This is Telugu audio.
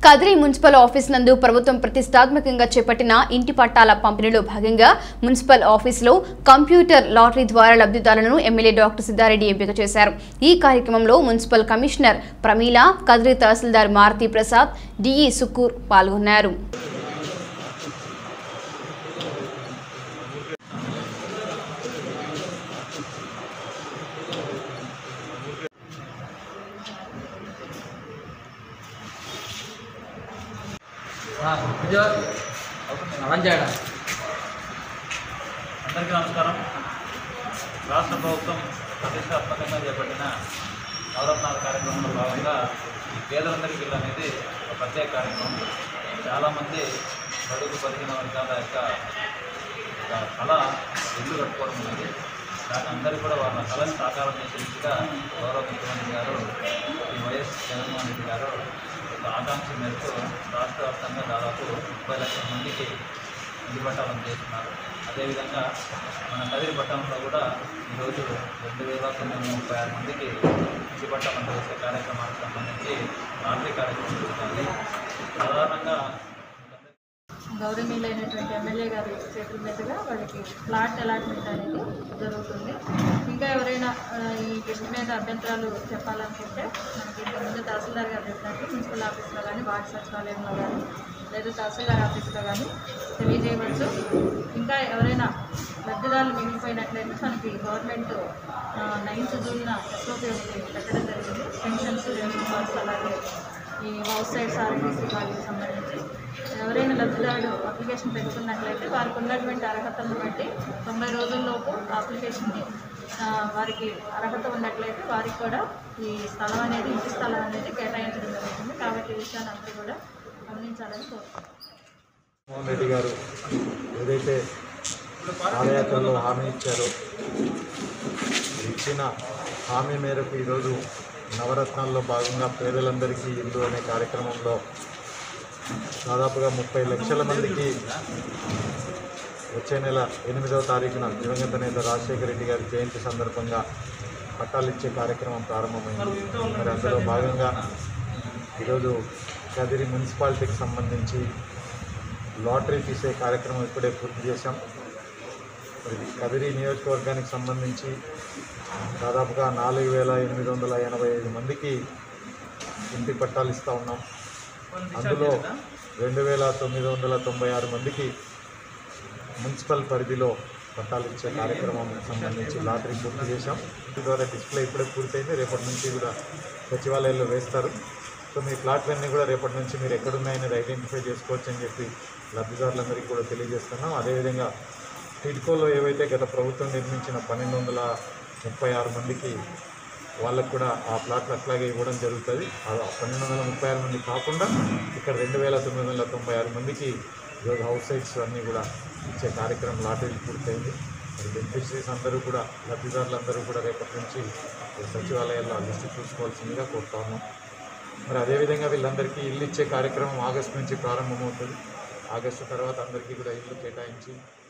కదిరి మున్సిపల్ ఆఫీస్ నందు ప్రభుత్వం ప్రతిష్టాత్మకంగా చేపట్టిన ఇంటి పట్టాల పంపిణీలో భాగంగా మున్సిపల్ ఆఫీసులో కంప్యూటర్ లాటరీ ద్వారా లబ్ధిదారులను ఎమ్మెల్యే డాక్టర్ సిద్ధారెడ్డి ఎంపిక చేశారు ఈ కార్యక్రమంలో municipal commissioner Pramila Kadiri tehsildar Maruti Prasad DE Sukur పాల్గొన్నారు రన్ చేయడం అందరికీ నమస్కారం రాష్ట్ర ప్రభుత్వం ప్రతిష్టాత్మకంగా చేపట్టిన నవరత్నాల కార్యక్రమంలో భాగంగా ఈ పేదలందరికీ ఇల్లు అనేది ఒక ప్రత్యేక కార్యక్రమం చాలామంది బడుగు పదిహేన వర్గాల యొక్క ఒక కళ ఇల్లు కట్టుకోవడం ఉన్నది దాని అందరికీ కూడా వాళ్ళ కళని సాకారం చేసే దిశగా గౌరవ ముఖ్యమంత్రి గారు ఈ వైఎస్ జగన్మోహన్ రెడ్డి గారు ఒక ఆకాంక్ష మేరకు రాష్ట్ర వ్యాప్తంగా దాదాపు ముప్పై లక్షల మందికి ఇంటి పట్టాలను చేస్తున్నారు అదేవిధంగా మన కదిరి పట్టణంలో కూడా ఈరోజు రెండు వేల తొమ్మిది వందల ముప్పై ఆరు మందికి ఇంటి పట్టాలను చేసే కార్యక్రమానికి సంబంధించి లాటరీ కార్యక్రమం జరుగుతుంది సాధారణంగా గౌరవనీయులైనటువంటి ఎమ్మెల్యే గారి చేతుల మీదుగా వాళ్ళకి ప్లాట్ అలాట్మెంట్ అనేది జరుగుతుంది ఇంకా ఎవరైనా ఆ, ఈ లిస్ట్ మీద అభ్యంతరాలు చెప్పాలనుకుంటే మనకి ఇంతకు ముందు తహసీల్దార్ గారు చెప్పినట్టు మున్సిపల్ ఆఫీస్లో కానీ వార్డు సచివాలయంలో కానీ లేదా తహసీల్దార్ ఆఫీస్లో కానీ తెలియజేయవచ్చు ఇంకా ఎవరైనా లబ్ధిదారులు మిగిలిపోయినట్లయితే మనకి గవర్నమెంట్ నైన్త్ జూన్న ఎస్ఓపి ఒకటి పెట్టడం జరిగింది పెన్షన్స్ రెవెన్యూ ఫండ్స్ అలాగే ఈ హౌస్ సైడ్స్ ఆర్టీసీ వాటికి సంబంధించి ఎవరైనా లబ్ధిదారుడు అప్లికేషన్ పెట్టుకున్నట్లయితే వారికి ఉన్నటువంటి అర్హతలను బట్టి తొంభై రోజుల్లోపు ఆ అప్లికేషన్ని ఆ, వారికి అర్హత ఉన్నట్లయితే వారికి కూడా ఈ స్థలం అనేది ఇంటి స్థలం అనేది కేటాయించడం జరుగుతుంది కాబట్టి ఈ విషయాన్ని అందరూ కూడా గమనించాలని కోరుతున్నాను జగన్మోహన్ రెడ్డి గారు ఏదైతే పాదయాత్రలో హామీ ఇచ్చారో ఇచ్చిన హామీ మేరకు ఈరోజు నవరత్నాల్లో భాగంగా పేదలందరికీ ఇల్లు అనే కార్యక్రమంలో దాదాపుగా ముప్పై లక్షల మందికి వచ్చే నెల ఎనిమిదవ తారీఖున దివంగత నేత రాజశేఖర రెడ్డి గారి జయంతి సందర్భంగా పట్టాలు ఇచ్చే కార్యక్రమం ప్రారంభమైంది మరి అందులో భాగంగా ఈరోజు కదిరి మున్సిపాలిటీకి సంబంధించి లాటరీ తీసే కార్యక్రమం ఇప్పుడే పూర్తి చేశాం మరి కదిరి నియోజకవర్గానికి సంబంధించి దాదాపుగా నాలుగు వేల ఎనిమిది వందల ఎనభై ఐదు మందికి ఇంటి పట్టాలు ఇస్తూ ఉన్నాం అందులో రెండు వేల తొమ్మిది వందల తొంభై ఆరు మందికి మున్సిపల్ పరిధిలో పట్టాలు ఇచ్చే కార్యక్రమం సంబంధించి లాటరీ పూర్తి చేశాం దీని ద్వారా డిస్ప్లే ఇప్పుడే పూర్తయింది రేపటి నుంచి కూడా సచివాలయాల్లో వేస్తారు సో మీ ప్లాట్లన్నీ కూడా రేపటి నుంచి మీరు ఎక్కడున్నాయనేది ఐడెంటిఫై చేసుకోవచ్చు అని చెప్పి లబ్ధిదారులందరికీ కూడా తెలియజేస్తున్నాం అదేవిధంగా టిడ్కోలో ఏవైతే గత ప్రభుత్వం నిర్మించిన పన్నెండు వందల ముప్పై ఆరు మందికి వాళ్ళకు కూడా ఆ ప్లాట్లు అట్లాగే ఇవ్వడం జరుగుతుంది ఆ పన్నెండు వందల ముప్పై ఆరు మంది కాకుండా ఇక్కడ రెండు వేల తొమ్మిది వందల తొంభై ఆరు మందికి ఈరోజు హౌస్ సైట్స్ అన్నీ కూడా ఇచ్చే కార్యక్రమం లాటరీ పూర్తయింది మరి బెనిఫిషరీస్ అందరూ కూడా లబ్ధిదారులందరూ కూడా రేపటి నుంచి సచివాలయాల్లో ఆ లిస్టు చూసుకోవాల్సిందిగా కోరుతా ఉన్నాం మరి అదేవిధంగా వీళ్ళందరికీ ఇల్లు ఇచ్చే కార్యక్రమం ఆగస్టు నుంచి ప్రారంభమవుతుంది ఆగస్టు తర్వాత అందరికీ కూడా ఇల్లు కేటాయించి